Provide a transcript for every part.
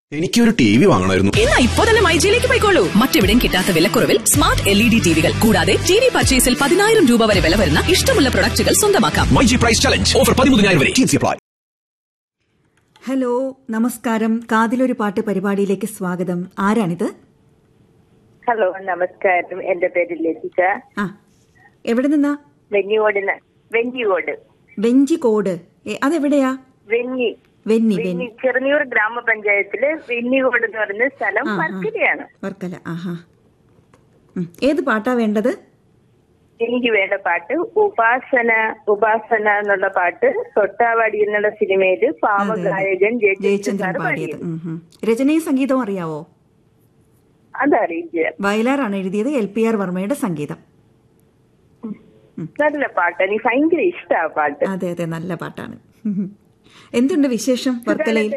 എനിക്കൊരു T V വാങ്ങണമായിരുന്നു എന്നാ ഇപ്പോ തന്നെ മൈജിയിലേക്ക് പോയിക്കോളൂ മറ്റെവിടെയും കിട്ടാത്ത വിലക്കുറവിൽ സ്മാർട്ട് എൽ ഇ ഡി ടിവികൾ കൂടാതെ ടി വി പർച്ചേസിൽ പതിനായിരം രൂപ വരെ വില വരുന്ന ഇഷ്ടമുള്ള പ്രൊഡക്റ്റുകൾ സ്വന്തമാക്കാം My G price challenge offer പതിമൂന്നായിരം വരെ ടി അപ്ലൈ ഹലോ നമസ്കാരം കാതിലൊരു പാട്ട് പരിപാടിയിലേക്ക് സ്വാഗതം ആരാണിത് ഹലോ നമസ്കാരം എന്റെ പേര് ലതിക ആ എവിടെ നിന്നാ വെഞ്ഞിയോടിന് വെഞ്ഞിയോട് വെഞ്ചിക്കോട് ഏ, അതെവിടെയാ വെഞ്ഞി വെന്നി വെഞ്ഞി വെന്നി ചെറുന്നൂർ ഗ്രാമപഞ്ചായത്തില് വെഞ്ഞിയോട് എന്ന് പറയുന്ന സ്ഥലം ആ, ആ. വർക്കലയാണ് വർക്കല ആഹാ ഉം. ഏത് പാട്ടാ വേണ്ടത് എനിക്ക് വേണ്ട പാട്ട് ഉപാസന ഉപാസന എന്നുള്ള പാട്ട് തൊട്ടാവാടി എന്നുള്ള സിനിമയില് പാവഗായകൻ ജയചന്ദ്രൻ ജയചന്ദ്രൻ സാർ പാടിയത് പാടിയത് ഉം, ഉം. രചനയും സംഗീതവും അറിയാവോ അതറിയില്ല വയലാറാണ് എഴുതിയത് എൽ പി ആർ വർമ്മയുടെ സംഗീതം നല്ല പാട്ട് എനിക്ക് ഭയങ്കര ഇഷ്ടാ ആ പാട്ട് അതെ അതെ നല്ല പാട്ടാണ് ഉം. എന്തുണ്ട് വിശേഷം വർക്കലയിൽ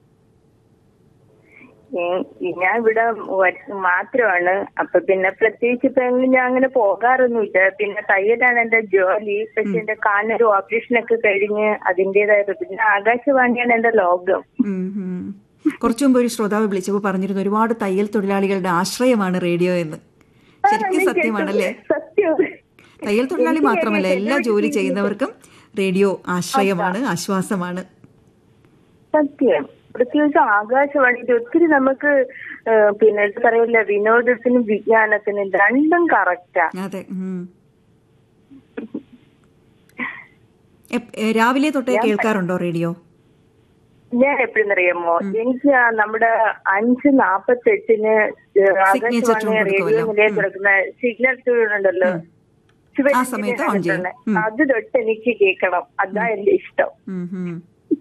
ഉം, ഞാൻ ഇവിടെ വ- മാത്രമാണ് അപ്പൊ പിന്നെ പ്രത്യേകിച്ച് ഇപ്പൊ എങ്ങും ഞാൻ അങ്ങനെ പോകാറൊന്നുമില്ല പിന്നെ തയ്യലാണ് എന്റെ ജോലി പക്ഷെ എന്റെ കാലിനൊരു ഓപ്പറേഷൻ ഒക്കെ കഴിഞ്ഞ് അതിന്റേതായ പിന്നെ ആകാശവാണിയാണ് എന്റെ ലോകം ഉം, ഉം. കുറച്ചു മുമ്പ് ഒരു ശ്രോതാവ് വിളിച്ചപ്പോൾ പറഞ്ഞിരുന്നു ഒരുപാട് തയ്യൽ തൊഴിലാളികളുടെ ആശ്രയമാണ് റേഡിയോ എന്ന് ശരിക്കും ഞാൻ സത്യമാണല്ലേ കേട്ടു. സത്യം തയ്യൽ തൊഴിലാളി എനിക്ക് മാത്രമല്ല കേൾക്കാം. എല്ലാ ജോലി ചെയ്യുന്നവർക്കും റേഡിയോ ആശ്രയമാണ് ആശ്വാസമാണ് സത്യം പ്രത്യേകിച്ച് ആകാശവാണിയിൽ ഒത്തിരി നമുക്ക് ഏഹ്, പിന്നെ എന്താ പറയില്ല വിനോദത്തിനും വിജ്ഞാനത്തിനും രണ്ടും കറക്റ്റാ അതെ ഉം. എപ്- ഏ, രാവിലെ തൊട്ടേ കേൾക്കാറുണ്ടോ റേഡിയോ ഞാൻ എപ്പോഴെന്നറിയാമോ എനിക്ക് ആ നമ്മുടെ അഞ്ച് നാപ്പത്തെട്ടിന് ആകാശവാണി കൊടുക്കുമല്ലോ. റേഡിയോ നിലയം തുറക്കുന്ന സിഗ്നൽ ട്യൂൺ ഉണ്ടല്ലോ ശിവരാത്രി ആ സമയത്ത് on ചെയ്യും. കണ്ടിട്ടുള്ളെ. ഉം. അത് തൊട്ട് എനിക്ക് കേൾക്കണം അതാ എന്റെ ഇഷ്ടം ഉം, ഉം.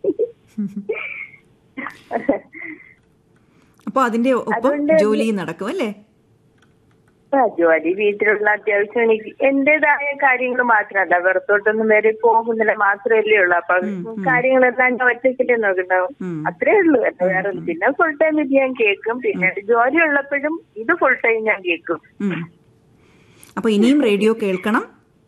അപ്പൊ അതിന്റെ ഒപ്പം അതുകൊണ്ട് ജോലിയും നടക്കും അല്ലേ ആ, ജോലി വീട്ടിലുള്ള അത്യാവശ്യം എനിക്ക് എന്റേതായ കാര്യങ്ങൾ മാത്രമല്ല വെറുത്തോട്ടൊന്നും വരെ പോകുന്നില്ല മാത്രമല്ലേ ഉള്ളൂ അപ്പൊ കാര്യങ്ങളെല്ലാം ഞാൻ ഒറ്റയ്ക്കല്ലേ നോക്കണ്ടാവും ഉം. അത്രേ ഉള്ളൂ അല്ല വേറെ ഒന്നും. പിന്നെ ഫുൾ ടൈം ഇത് ഞാൻ കേൾക്കും പിന്നെ ജോലി ഉള്ളപ്പോഴും ഇത് ഫുൾ ടൈം ഞാൻ കേൾക്കും ഉം. അപ്പൊ ഇനിയും റേഡിയോ കേൾക്കണം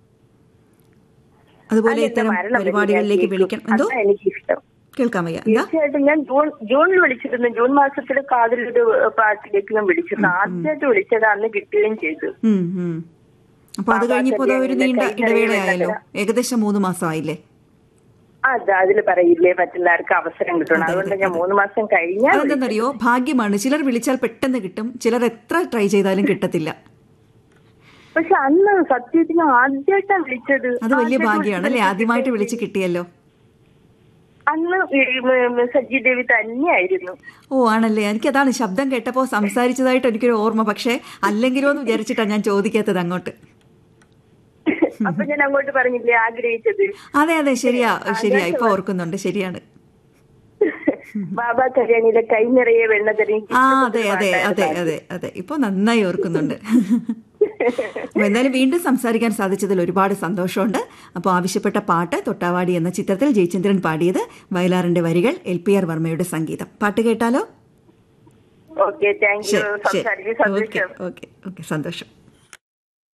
അതുപോലെ അതെന്റെ ഇത്തരം മരണം വരെ പരിപാടികളിലേക്ക് ഞാൻ വിളിക്കണം കേൾക്കും. എന്തോ അതാ എനിക്കിഷ്ടം കേൾക്കാൻ വയ്യ എന്താ തീർച്ചയായിട്ടും ഞാൻ ജൂൺ ജൂണിൽ വിളിച്ചിരുന്നു ജൂൺ മാസത്തിൽ കാതിലൊരു പാട്ടിലേക്ക് ഞാൻ വിളിച്ചിരുന്നു ആദ്യമായിട്ട് വിളിച്ചത് അന്ന് കിട്ടുകയും ചെയ്തു ഉം, ഉം. അപ്പൊ അത് കഴിഞ്ഞപ്പോ ദാ ഒരു നീണ്ട ഇടവേളയായല്ലോ ഏകദേശം മൂന്ന് മാസമായില്ലേ അത് അതിൽ പറയില്ലേ മറ്റുള്ളവർക്ക് അവസരം കിട്ടണം അതുകൊണ്ട് ഞാൻ മൂന്ന് മാസം കഴിഞ്ഞാൽ അതെന്താണെന്നറിയോ ഭാഗ്യമാണ് ചിലർ വിളിച്ചാൽ പെട്ടെന്ന് കിട്ടും ചിലർ എത്ര ട്രൈ ചെയ്താലും കിട്ടത്തില്ല പക്ഷെ അന്ന് സത്യത്തിന് ആദ്യമായിട്ടാ വിളിച്ചത് അത് വലിയ ആദ്യമായിട്ട് ഭാഗ്യമാണ് അല്ലേ വിളിച്ചത് ആദ്യമായിട്ട് വിളിച്ച് കിട്ടിയല്ലോ അന്ന് ഈ മ- മ- സജി ദേവി തന്നെയായിരുന്നു ഓ ആണല്ലേ എനിക്ക് അതാണ് ശബ്ദം കേട്ടപ്പോൾ സംസാരിച്ചതായിട്ട് എനിക്കൊരു ഓർമ്മ പക്ഷേ അല്ലെങ്കിലോ എന്ന് വിചാരിച്ചിട്ടാണ് ഞാൻ ചോദിക്കാത്തത് അങ്ങോട്ട് അപ്പൊ ഞാൻ അങ്ങോട്ട് പറഞ്ഞില്ലേ ആഗ്രഹിച്ചത് അതെ അതെ ശരിയാ ശരിയാ ഇപ്പൊ ഓർക്കുന്നുണ്ട് ശരിയാണ് ബാബ കല്യാണിയിലെ കൈ നിറയെ വെണ്ണ തരും ആ അതെ അതെ അതെ അതെ അതെ ഇപ്പൊ നന്നായി ഓർക്കുന്നുണ്ട് അപ്പൊ എന്തായാലും വീണ്ടും സംസാരിക്കാൻ സാധിച്ചതിൽ ഒരുപാട് സന്തോഷമുണ്ട് അപ്പോൾ ആവശ്യപ്പെട്ട പാട്ട് തൊട്ടാവാടി എന്ന ചിത്രത്തിൽ ജയചന്ദ്രൻ പാടിയത് വയലാറിന്റെ വരികൾ എൽ പി ആർ വർമ്മയുടെ സംഗീതം പാട്ട് കേട്ടാലോ ഓക്കെ താങ്ക് യു ശരി ശരി സംസാരിക്കും ഓക്കെ സന്തോഷം ഓക്കെ ഓക്കെ സന്തോഷം